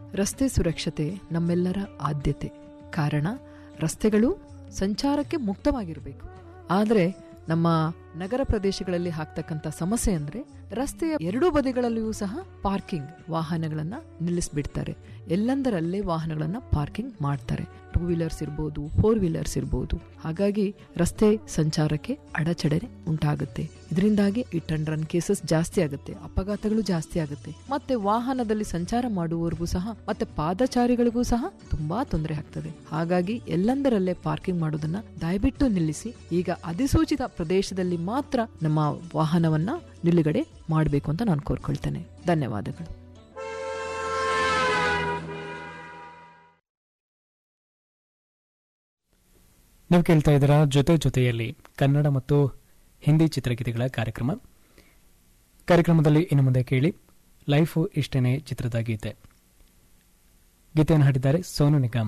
ರಸ್ತೆ ಸುರಕ್ಷತೆ ನಮ್ಮೆಲ್ಲರ ಆದ್ಯತೆ ಕಾರಣ ರಸ್ತೆಗಳು ಸಂಚಾರಕ್ಕೆ ಮುಕ್ತವಾಗಿರಬೇಕು ಆದರೆ ನಮ್ಮ ನಗರ ಪ್ರದೇಶಗಳಲ್ಲಿ ಆಗ್ತಕ್ಕಂಥ ಸಮಸ್ಯೆ ಅಂದ್ರೆ ರಸ್ತೆಯ ಎರಡೂ ಬದಿಗಳಲ್ಲಿಯೂ ಸಹ ಪಾರ್ಕಿಂಗ್ ವಾಹನಗಳನ್ನ ನಿಲ್ಲಿಸ್ಬಿಡ್ತಾರೆ ಎಲ್ಲಂದರಲ್ಲೇ ವಾಹನಗಳನ್ನ ಪಾರ್ಕಿಂಗ್ ಮಾಡ್ತಾರೆ ಟೂ ವೀಲರ್ಸ್ ಇರ್ಬೋದು ಫೋರ್ ವೀಲರ್ಸ್ ಇರ್ಬೋದು ಹಾಗಾಗಿ ರಸ್ತೆ ಸಂಚಾರಕ್ಕೆ ಅಡಚಣೆ ಉಂಟಾಗುತ್ತೆ ಇದರಿಂದಾಗಿ ಇಟ್ ಅಂಡ್ ರನ್ ಕೇಸಸ್ ಜಾಸ್ತಿ ಆಗುತ್ತೆ ಅಪಘಾತಗಳು ಜಾಸ್ತಿ ಆಗುತ್ತೆ ಮತ್ತೆ ವಾಹನದಲ್ಲಿ ಸಂಚಾರ ಮಾಡುವವರಿಗೂ ಸಹ ಮತ್ತೆ ಪಾದಚಾರಿಗಳಿಗೂ ಸಹ ತುಂಬಾ ತೊಂದರೆ ಆಗ್ತದೆ ಹಾಗಾಗಿ ಎಲ್ಲಂದರಲ್ಲೇ ಪಾರ್ಕಿಂಗ್ ಮಾಡೋದನ್ನ ದಯವಿಟ್ಟು ನಿಲ್ಲಿಸಿ ಈಗ ಅಧಿಸೂಚಿತ ಪ್ರದೇಶದಲ್ಲಿ ಮಾತ್ರ ನಮ್ಮ ವಾಹನವನ್ನ ನಿಲುಗಡೆ ಮಾಡಬೇಕು ಅಂತ ನಾನು ಕೋರ್ಕೊಳ್ತೇನೆ ಧನ್ಯವಾದಗಳು ನೀವು ಕೇಳ್ತಾ ಇದ್ದೀರಾ ಜೊತೆ ಜೊತೆಯಲ್ಲಿ ಕನ್ನಡ ಮತ್ತು ಹಿಂದಿ ಚಿತ್ರಗೀತೆಗಳ ಕಾರ್ಯಕ್ರಮ ಕಾರ್ಯಕ್ರಮದಲ್ಲಿ ಇನ್ನು ಮುಂದೆ ಕೇಳಿ ಲೈಫು ಇಷ್ಟೇನೆ ಚಿತ್ರದ ಗೀತೆ ಗೀತೆಯನ್ನು ಹಾಡಿದ್ದಾರೆ ಸೋನು ನಿಗಮ್